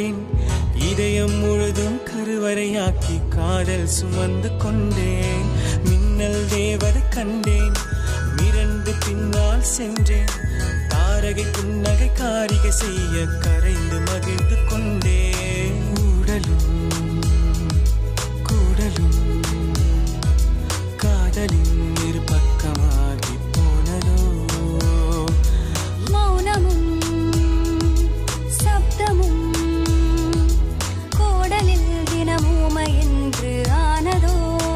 கண்டேன் இதயம் முழுதும் கருவறையாக்கி காதல் சுமந்து கொண்டேன் மின்னல் தேவதை கண்டேன் மிரண்டு பின்னால் சென்றேன் தாரகை புன்னகை காரிகை செய்ய கரைந்து மகிழ்ந்து கொண்டேன் கூடலும் கூடலும் காதலின் இரு பக்கமாகி போனதோ மௌனமும் சப்தமும் கோடலில் தினமூமை என்று ஆனதோ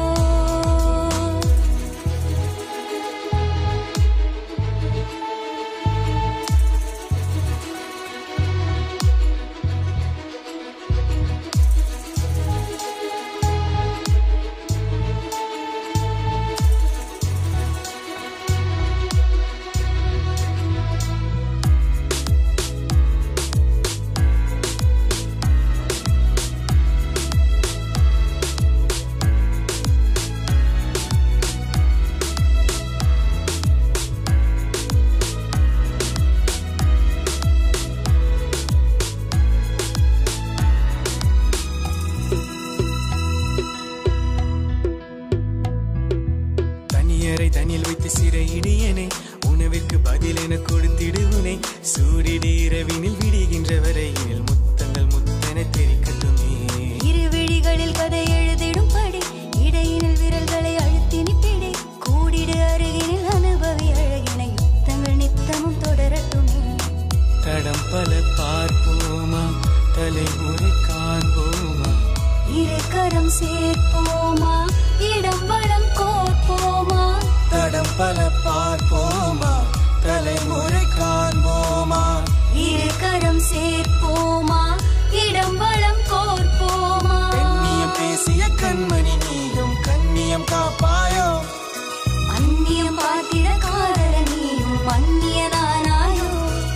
தனியறை தனியில் வைத்து சிறையிடியனை உணவிற்கு பதில் என கொடுத்திடுவனை சூரியடி இரவினில் விடுகின்ற வரையினில் முத்தங்கள் முத்தென தெரிக்கட்டுமே இரு விழிகளில் கதை எழுதிடும் படி இடையினில் விரல்களை அழுத்தி நிப்பிடி கூடிடு அருகினில் அனுபவி அழகின யுத்தங்கள் நித்தமும் தொடரட்டுமே தடம் பல பார்ப்போமா தலைமுறை காண்போமா இரு கரம் சேர்ப்போமா இடம் வளம் கோர்ப்போமா தடம் பல பார்ப்போமா தலைமுறை காண்போமா இரு கரம் சேர்ப்போமா இடம் வளம் கோர்ப்போமா பெண்ணியம் பேசிய கண்மணி நீயும் கண்ணியம் காப்பாயோ அந்நியம் பார்த்திட காதல நீயும் அந்நியனானாயோ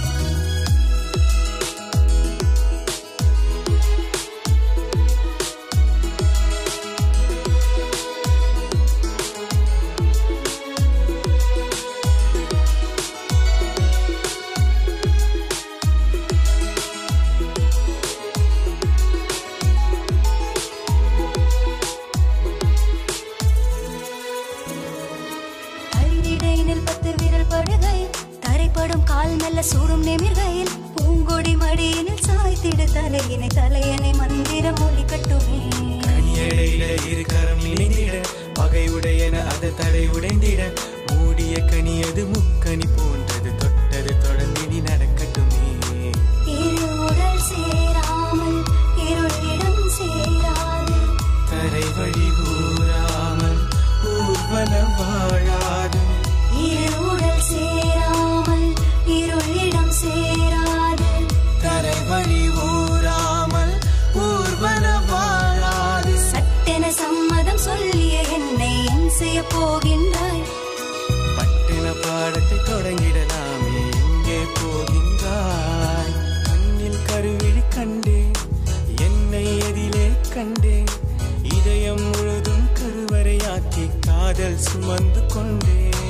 அரிதிடையினில் பத்து விரல் படுகை தரைப்படும் கால் மெல்ல சூடும் நிமிர்கையில் பூங்கொடி மடியினில் சாய்த்திடு தலையினை தலையனை மந்திரம் ஒலி கட்டுமே கனியடையில இரு கரம் இணைந்திட பகை உடையன அது தடை உடைந்திட மூடிய கனியது முக்கனி போன்றது தொட்டது தொடர்ந்தினி நடக்கட்டுமே இரு உடல் சேராமல் இருளிடம் சேராது தரை வழி கூறாமல் ஊர்வலம் வாழாது இரு உடல் சேராமல் இருளிடம் சேராது தரை வழி ஊறாமல் ஊர்வலம் வாழாது சட்டென சம்மதம் சொல்லிய என்னை என் செய்ய போகின்றாய் பட்டின பாடத்தை தொடங்கிடலாமே எங்கே போகின்றாய் கண்ணில் கருவிழி கண்டேன் என்னை எதிலே கண்டேன் இதயம் முழுதும் கருவறையாக்கி காதல் சுமந்து கொண்டேன்